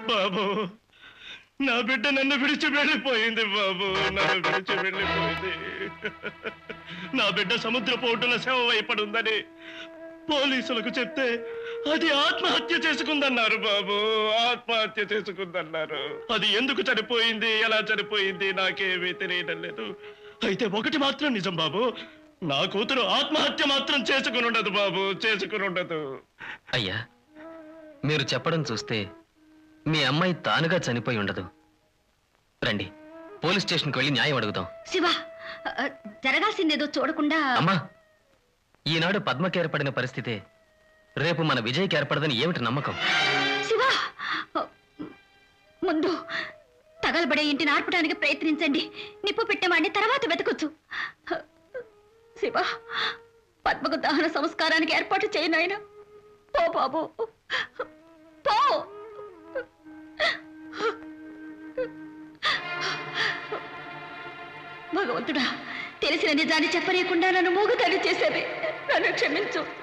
బాబు నా బిడ్డ నన్ను విడిచి వెళ్ళిపోయింది బాబు నన్ను విడిచి వెళ్ళిపోయింది నా బిడ్డ సముద్ర పోటున శవ వైపడుందని పోలీసులకు చెప్తే అది ఆత్మహత్య చేసుకుందన్నారు బాబు ఆత్మహత్య చేసుకుందన్నారు అది ఎందుకు చనిపోయింది ఎలా చనిపోయింది నాకేమీ తెలియడం లేదు అయితే ఒకటి మాత్రం నిజం బాబు నా కూతురు ఆత్మహత్య మాత్రం చేసుకుని ఉండదు బాబు చేసుకుని ఉండదు అయ్యా మీరు చెప్పడం చూస్తే మీ అమ్మాయి తానుగా చనిపోయి ఉండదు రండి పోలీస్ స్టేషన్కి వెళ్ళి న్యాయం అడుగుదాం శివ ఆ, జరగాల్సిందేదో చూడకుండా అమ్మా ఈనాడు పద్మకి ఏర్పడిన పరిస్థితే రేపు మన విజయ్కి ఏర్పడదని ఏమిటి నమ్మకం శివ ఆ, ముందు తగలబడే ఇంటిని ఆర్పడానికి ప్రయత్నించండి నిప్పు పెట్టేవాడిని తర్వాత వెతకొచ్చు శివ పద్మకు దహన సంస్కారానికి ఏర్పాటు చేయను ఆయన పో బాబు పో భగవంతుడా తెలిసిన నిజాన్ని చెప్పలేకుండా నన్ను మూగుతాడి చేసేది నన్ను క్షమించు